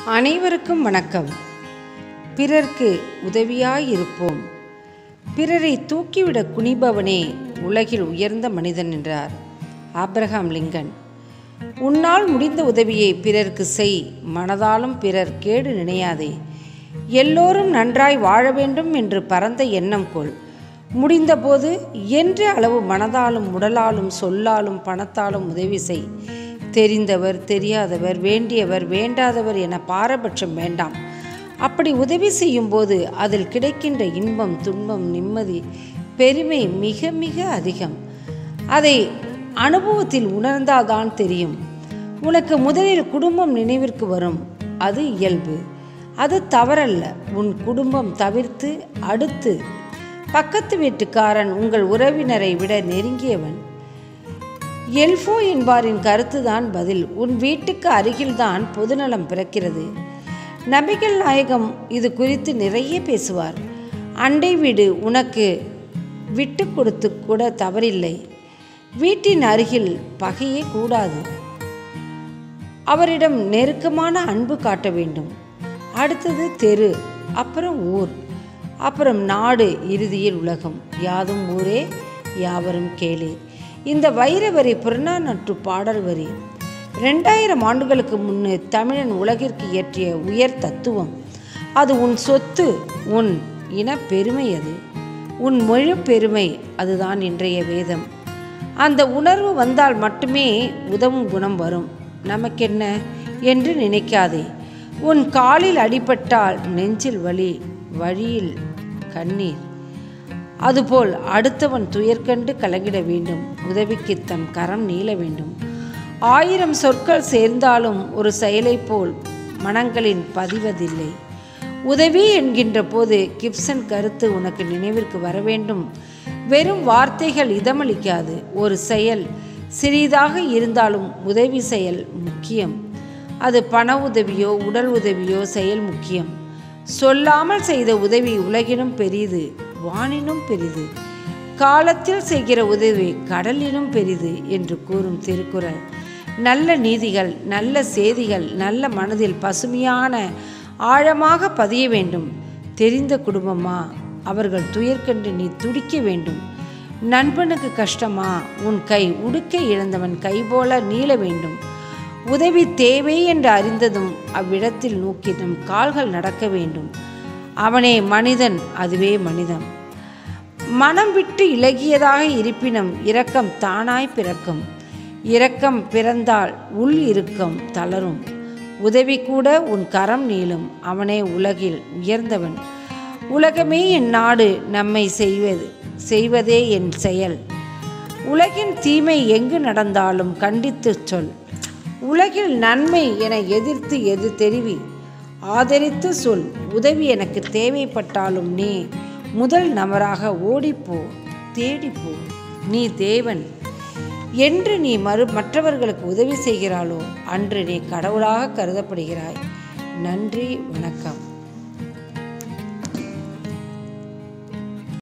அனைவருக்கும் வணக்கம் பிறர்க்கு உதவியாயிருப்போம் பிறரை தூக்கிவிட குனிபவனே உலகில் உயர்ந்த மனிதன் என்றார் ஆப்ரஹாம் லிங்கன் உன்னால் முடிந்த உதவியை பிறர்க்கு செய் மனதாலும் பிறர் கேடு நினையாதே எல்லோரும் நன்றாய் வாழ வேண்டும் என்று பரந்த எண்ணம் கொள் முடிந்தபோது என்ற அளவு மனதாலும் உடலாலும் சொல்லாலும் பணத்தாலும் உதவி செய் தெரிந்தவர் தெரியாதவர் வேண்டியவர் வேண்டாதவர் என பாரபட்சம் வேண்டாம் அப்படி உதவி செய்யும்போது அதில் கிடைக்கின்ற இன்பம் துன்பம் நிம்மதி பெருமை மிக மிக அதிகம் அதை அனுபவத்தில் உணர்ந்தால்தான் தெரியும் உனக்கு முதலில் குடும்பம் நினைவிற்கு வரும் அது இயல்பு அது தவறல்ல உன் குடும்பம் தவிர்த்து அடுத்து பக்கத்து வீட்டுக்காரன் உங்கள் உறவினரை விட நெருங்கியவன் எல்ஃபோ என்பாரின் கருத்துதான் பதில் உன் வீட்டுக்கு அருகில்தான் பொதுநலம் பிறக்கிறது நபிகள் நாயகம் இது குறித்து நிறைய பேசுவார் அண்டை வீடு உனக்கு விட்டு கொடுத்து கூட தவறில்லை வீட்டின் அருகில் பகையே கூடாது அவரிடம் நெருக்கமான அன்பு காட்ட வேண்டும் அடுத்தது தெரு அப்புறம் ஊர் அப்புறம் நாடு இறுதியில் உலகம் யாதும் ஊரே யாவரும் கேளே இந்த வைர வரி புறநானூற்று பாடல் வரி ரெண்டாயிரம் ஆண்டுகளுக்கு முன்னே தமிழன் உலகிற்கு இயற்றிய உயர் தத்துவம் அது உன் சொத்து உன் இன பெருமை அது உன் மொழி பெருமை அதுதான் இன்றைய வேதம் அந்த உணர்வு வந்தால் மட்டுமே உதவும் குணம் வரும் நமக்கென்ன என்று நினைக்காதே உன் காலில் அடிபட்டால் நெஞ்சில் வலி வழியில் கண்ணீர் அதுபோல் அடுத்தவன் துயர்கண்டு கலங்கிட வேண்டும் உதவிக்கு தன் கரம் நீள வேண்டும் ஆயிரம் சொற்கள் சேர்ந்தாலும் ஒரு செயலைப் போல் மனங்களின் பதிவதில்லை உதவி என்கின்ற போது கிப்சன் கருத்து உனக்கு நினைவிற்கு வர வேண்டும் வெறும் வார்த்தைகள் இதமளிக்காது ஒரு செயல் சிறிதாக இருந்தாலும் உதவி செயல் முக்கியம் அது பண உதவியோ உடல் உதவியோ செயல் முக்கியம் சொல்லாமல் செய்த உதவி உலகினும் பெரிது வானினும் பெரிது காலத்தில் செய்கிற உதவி கடலினும் பெரிது என்று கூறும் திருக்குறள் நல்ல நீதிகள் நல்ல செய்திகள் நல்ல மனதில் பசுமையான ஆழமாக பதிய வேண்டும் தெரிந்த குடும்பமா அவர்கள் துயர்கண்டு நீ துடிக்க வேண்டும் நண்பனுக்கு கஷ்டமா உன் கை உடுக்கை இழந்தவன் கை போல நீள வேண்டும் உதவி தேவை என்று அறிந்ததும் அவ்விடத்தில் நோக்கி நம் கால்கள் நடக்க வேண்டும் அவனே மனிதன் அதுவே மனிதன் மனம் விட்டு இலகியதாக இருப்பினும் இரக்கம் தானாய் பிறக்கும் இரக்கம் பிறந்தால் உள் இறுக்கம் தளரும் உதவி கூட உன் கரம் நீளும் அவனே உலகில் உயர்ந்தவன் உலகமே என் நாடு நம்மை செய்வது செய்வதே என் செயல் உலகின் தீமை எங்கு நடந்தாலும் கண்டித்து சொல் உலகில் நன்மை என எதிர்த்து எது தெரிவி ஆதரித்து சொல் உதவி எனக்கு தேவைப்பட்டாலும் நீ முதல் நபராக ஓடிப்போ தேடிப்போ நீ தேவன் என்று நீ மறு மற்றவர்களுக்கு உதவி செய்கிறாளோ அன்று நீ கடவுளாக கருதப்படுகிறாய் நன்றி வணக்கம்